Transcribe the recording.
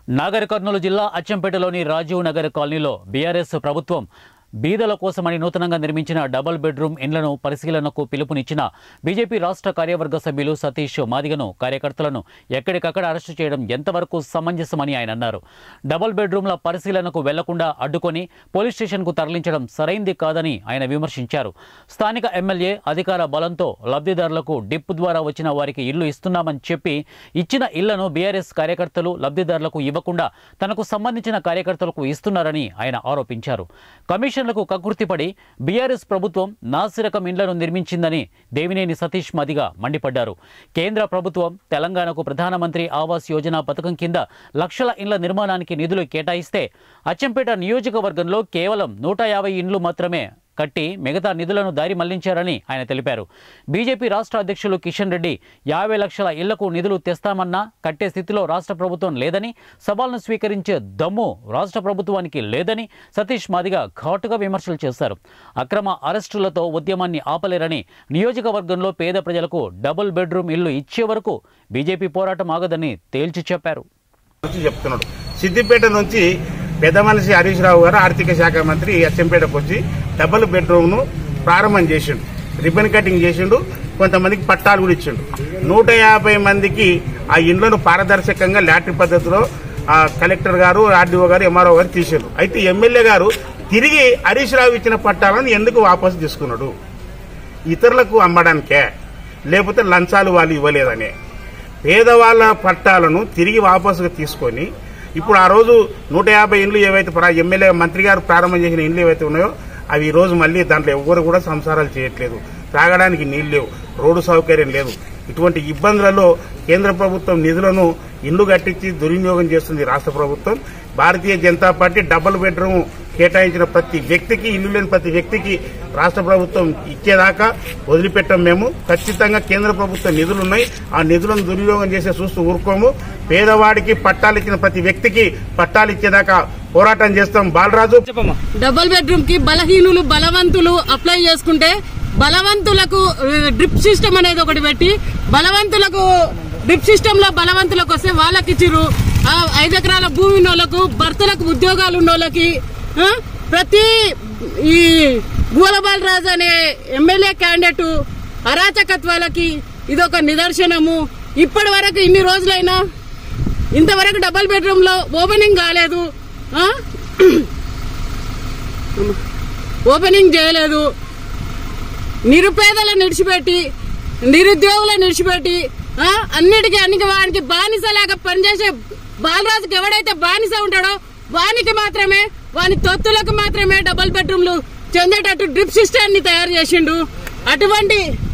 నాగర్ కర్నూలు జిల్లా అచ్చంపేటలోని రాజీవ్ నగర్ కాలనీలో బీఆర్ఎస్ ప్రభుత్వం బీదల కోసమని నూతనంగా నిర్మించిన డబుల్ బెడ్రూమ్ ఇండ్లను పరిశీలనకు పిలుపునిచ్చిన బీజేపీ రాష్ట్ర కార్యవర్గ సభ్యులు సతీష్ మాదిగను కార్యకర్తలను ఎక్కడికక్కడ అరెస్టు చేయడం ఎంతవరకు సమంజసమని ఆయన అన్నారు డబుల్ బెడ్రూమ్ల పరిశీలనకు వెళ్లకుండా అడ్డుకొని పోలీస్ స్టేషన్కు తరలించడం సరైంది కాదని ఆయన విమర్శించారు స్థానిక ఎమ్మెల్యే అధికార బలంతో లబ్ధిదారులకు డిప్ ద్వారా వచ్చిన వారికి ఇల్లు ఇస్తున్నామని చెప్పి ఇచ్చిన ఇళ్లను బీఆర్ఎస్ కార్యకర్తలు లబ్ధిదారులకు ఇవ్వకుండా తనకు సంబంధించిన కార్యకర్తలకు ఇస్తున్నారని ఆయన ఆరోపించారు కమిషన్లకు కకృతిపడి బీఆర్ఎస్ ప్రభుత్వం నాసిరకం ఇండ్లను నిర్మించిందని దేవినేని సతీష్ మదిగా మండిపడ్డారు కేంద్ర ప్రభుత్వం తెలంగాణకు ప్రధానమంత్రి ఆవాస్ యోజన పథకం కింద లక్షల ఇండ్ల నిర్మాణానికి నిధులు కేటాయిస్తే అచ్చంపేట నియోజకవర్గంలో కేవలం నూట యాభై ఇండ్లు మాత్రమే కట్టి మిగతా నిధులను దారి మళ్లించారని ఆయన తెలిపారు బీజేపీ రాష్ట్ర అధ్యక్షులు కిషన్ రెడ్డి యాభై లక్షల ఇళ్లకు నిధులు తెస్తామన్నా కట్టే స్థితిలో రాష్ట్ర ప్రభుత్వం లేదని సవాల్ను స్వీకరించే దమ్ము రాష్ట్ర ప్రభుత్వానికి లేదని సతీష్ మాదిగా ఘాటుగా విమర్శలు చేశారు అక్రమ అరెస్టులతో ఉద్యమాన్ని ఆపలేరని నియోజకవర్గంలో పేద ప్రజలకు డబుల్ బెడ్రూమ్ ఇల్లు ఇచ్చే వరకు బీజేపీ పోరాటం ఆగదని తేల్చి చెప్పారు వచ్చి చెప్తున్నాడు సిద్దిపేట నుంచి పెద్ద మనిషి హరీష్ రావు గారు ఆర్థిక శాఖ మంత్రి అచ్చంపేటకు వచ్చి డబుల్ బెడ్రూమ్ ను ప్రారంభం చేసిండు రిబ్బన్ కటింగ్ చేసిండు కొంతమందికి పట్టాలు కూడా ఇచ్చిండు నూట యాభై మందికి ఆ ఇండ్లను పారదర్శకంగా లాటరీ పద్ధతిలో ఆ కలెక్టర్ గారు ఆర్డీఓ గారు ఎంఆర్ఓ గారు తీసిండు అయితే ఎమ్మెల్యే గారు తిరిగి హరీష్ రావు ఇచ్చిన పట్టాలను ఎందుకు వాపసు తీసుకున్నాడు ఇతరులకు అమ్మడానికే లేకపోతే లంచాలు వాళ్ళు ఇవ్వలేదనే పేదవాళ్ళ పట్టాలను తిరిగి వాపసుగా తీసుకొని ఇప్పుడు ఆ రోజు నూట యాభై ఇండ్లు ఏవైతే ప్రా- ఎమ్మెల్యే మంత్రి గారు ప్రారంభం చేసిన ఇండ్లు ఏవైతే ఉన్నాయో అవి ఈ రోజు మళ్ళీ దాంట్లో ఎవ్వరు కూడా సంసారాలు చేయట్లేదు తాగడానికి నీళ్లు లేవు రోడ్డు సౌకర్యం లేదు ఇటువంటి ఇబ్బందులలో కేంద్ర ప్రభుత్వం నిధులను ఇల్లు కట్టించి దుర్వినియోగం చేస్తుంది రాష్ట్ర ప్రభుత్వం Bharatiya Janata party double bedroom కేటాయించిన ప్రతి వ్యక్తికి ఇల్లు లేని ప్రతి వ్యక్తికి రాష్ట్ర ప్రభుత్వం ఇచ్చేదాకా వదిలిపెట్టాం మేము ఖచ్చితంగా కేంద్ర ప్రభుత్వ నిధులున్నాయి ఆ నిధులను దుర్వినియోగం చేసే చూస్తూ ఊరుకోము పేదవాడికి పట్టాలు ఇచ్చిన ప్రతి వ్యక్తికి పట్టాలు ఇచ్చేదాకా పోరాటం చేస్తాం బాలరాజు డబుల్ బెడ్రూమ్ కి బలహీనులు బలవంతులు అప్లై చేసుకుంటే బలవంతులకు డ్రిప్ సిస్టమ్ అనేది ఒకటి పెట్టి బలవంతులకు డ్రిప్ సిస్టమ్ లో బలవంతులకు వస్తే వాళ్ళకి ఇచ్చిర్రు ఆ ఐదు ఎకరాల భూమి ఉన్న వాళ్ళకు భర్తలకు ఉద్యోగాలు ఉన్న వాళ్ళకి ఆ, ప్రతి ఈ గూలబాలరాజు అనే ఎమ్మెల్యే క్యాండిడేట్ అరాచకత్వాలకి ఇదొక నిదర్శనము ఇప్పటి వరకు ఇన్ని రోజులైనా ఇంతవరకు డబుల్ బెడ్రూమ్ లో ఓపెనింగ్ కాలేదు ఆ? ఓపెనింగ్ చేయలేదు నిరుపేదలను నిడిచిపెట్టి నిరుద్యోగులను నిడిచిపెట్టి ఆ, అన్నిటికీ అన్నికి వానికి బానిసలాగా పనిచేసే బాలరాజుకి ఎవడైతే బానిస ఉంటాడో వానికి మాత్రమే వాని తొత్తులకు మాత్రమే డబుల్ బెడ్రూమ్లు చెందేటట్టు డ్రిప్ సిస్టమ్ ని తయారు చేసిండు అటువంటి